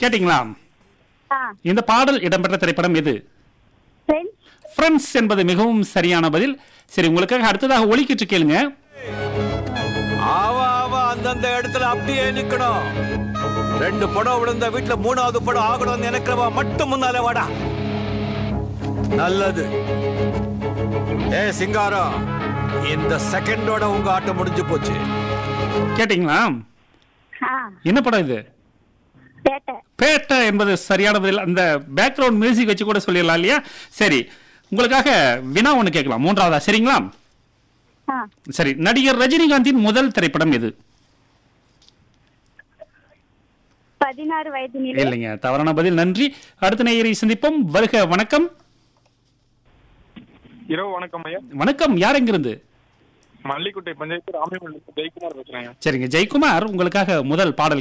கேட்டிங்களா ஆ இந்த பாடல் இடம்பெற்ற திரைப்படம் எது ஃப்ரெண்ட்ஸ் ஃப்ரெண்ட்ஸ் என்பது மிகவும் சரியான பதில் சரி உங்களுக்காக அடுத்ததாக ஒலிக்கிட்டு கேளுங்க அவ அவ அந்தந்த இடத்துல அப்படியே நிக்கணும் ரெண்டு படம் விழுந்த வீட்டுல மூணாவது படம் ஆகணும்னு நினைக்கிறவா மட்டும் முன்னால வாடா நல்லது ஏ சிங்காரம் இந்த செகண்டோட உங்க ஆட்டம் முடிஞ்சு போச்சு கேட்டிங்களா ஆ என்ன படம் இது பேட்டை பேட்டை என்பது சரியான பதில் அந்த பேக்ரவுண்ட் மியூசிக் வச்சு கூட சொல்லிடலாம் இல்லையா சரி உங்களுக்காக வினா ஒன்று கேட்கலாம் மூன்றாவதா சரிங்களா ஆ சரி நடிகர் ரஜினிகாந்தின் முதல் திரைப்படம் எது பதினாறு வயது நிலை இல்லைங்க தவறான பதில் நன்றி அடுத்த நேயரை சந்திப்போம் வருக வணக்கம் இரவு வணக்கம் ஐயா வணக்கம் யார் எங்கிருந்து மல்லிக்குட்டை பஞ்சாயத்து ராமிமல்லி ஜெயக்குமார் பேசுறேங்க சரிங்க ஜெயக்குமார் உங்களுக்காக முதல் பாடல்